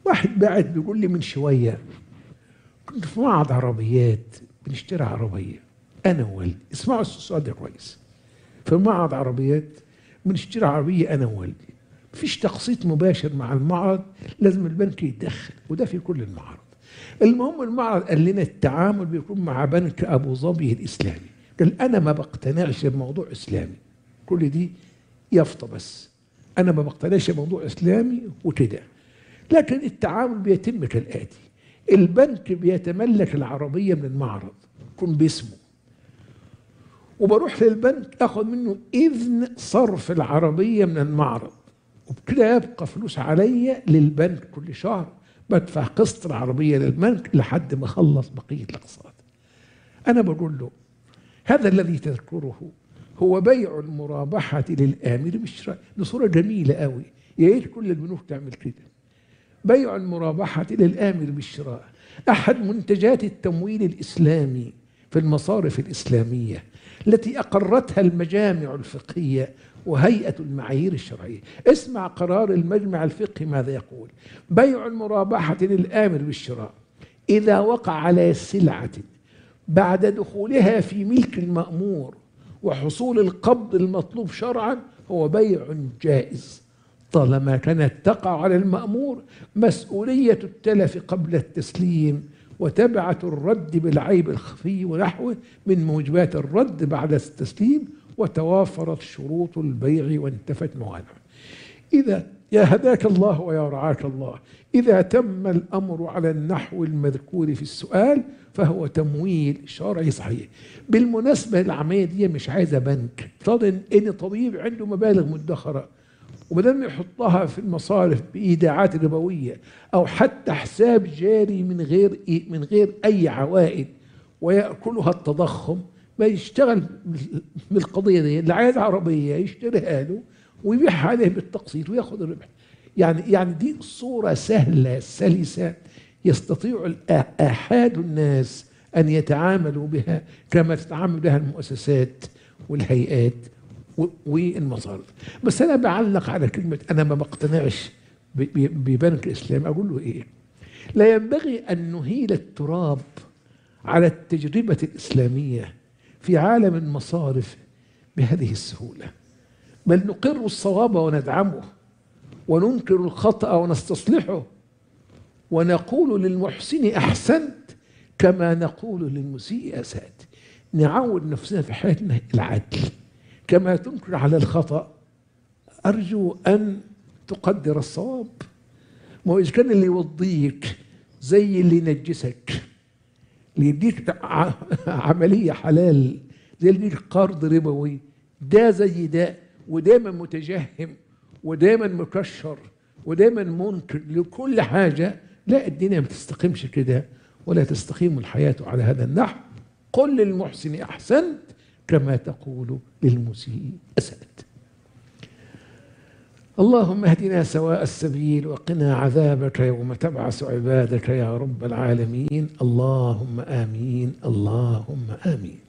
واحد بعت بيقول لي من شويه كنت في معرض عربيات بنشتري عربيه انا ووالدي اسمعوا السؤال ده كويس في معرض عربيات بنشتري عربيه انا ووالدي مفيش تقسيط مباشر مع المعرض لازم البنك يتدخل وده في كل المعارض المهم المعرض قال لنا التعامل بيكون مع بنك ابو ظبي الاسلامي قال انا ما بقتنعش بموضوع اسلامي كل دي يافطه بس انا ما بقتنعش بموضوع اسلامي وكده لكن التعامل بيتم كالاتي البنك بيتملك العربيه من المعرض يكون باسمه وبروح للبنك اخد منه اذن صرف العربيه من المعرض وبكده يبقى فلوس عليا للبنك كل شهر بدفع قسط العربيه للبنك لحد ما اخلص بقيه الاقساط انا بقول له هذا الذي تذكره هو بيع المرابحة للآمر بالشراء دي صورة جميلة قوي يا ريت كل البنوك تعمل كده بيع المرابحة للآمر بالشراء أحد منتجات التمويل الإسلامي في المصارف الإسلامية التي أقرتها المجامع الفقهية وهيئة المعايير الشرعية اسمع قرار المجمع الفقهي ماذا يقول بيع المرابحة للآمر بالشراء إذا وقع على سلعة بعد دخولها في ملك المأمور وحصول القبض المطلوب شرعا هو بيع جائز طالما كانت تقع على المأمور مسؤولية التلف قبل التسليم وتبعة الرد بالعيب الخفي ونحوه من موجبات الرد بعد التسليم وتوافرت شروط البيع وانتفت موانعه إذا يا هداك الله ويا رعاك الله إذا تم الأمر على النحو المذكور في السؤال فهو تمويل شرعي صحيح بالمناسبة العملية دي مش عايزة بنك افترض إن طبيب عنده مبالغ مدخرة وبدل ما يحطها في المصارف بإيداعات ربوية أو حتى حساب جاري من غير من غير أي عوائد ويأكلها التضخم ما يشتغل بالقضية دي اللي عايز عربية يشتريها له ويبيعها عليه بالتقسيط وياخذ الربح يعني يعني دي صورة سهلة سلسة يستطيع آحاد الناس أن يتعاملوا بها كما تتعامل بها المؤسسات والهيئات والمصارف بس أنا بعلق على كلمة أنا ما بقتنعش ببنك الإسلام أقول له إيه لا ينبغي أن نهيل التراب على التجربة الإسلامية في عالم المصارف بهذه السهولة بل نقر الصواب وندعمه وننكر الخطأ ونستصلحه ونقول للمحسن أحسنت كما نقول للمسيء أسأت نعود نفسنا في حياتنا العدل كما تنكر على الخطأ أرجو أن تقدر الصواب ما هو إذا كان اللي يوضيك زي اللي ينجسك اللي يديك عملية حلال زي اللي يديك قرض ربوي ده زي ده ودايما متجهم ودايما مكشر ودايما منكر لكل حاجة لا الدنيا ما تستقيمش كده ولا تستقيم الحياة على هذا النحو قل للمحسن أحسنت كما تقول للمسيء أسأت اللهم اهدنا سواء السبيل وقنا عذابك يوم تبعث عبادك يا رب العالمين اللهم آمين اللهم آمين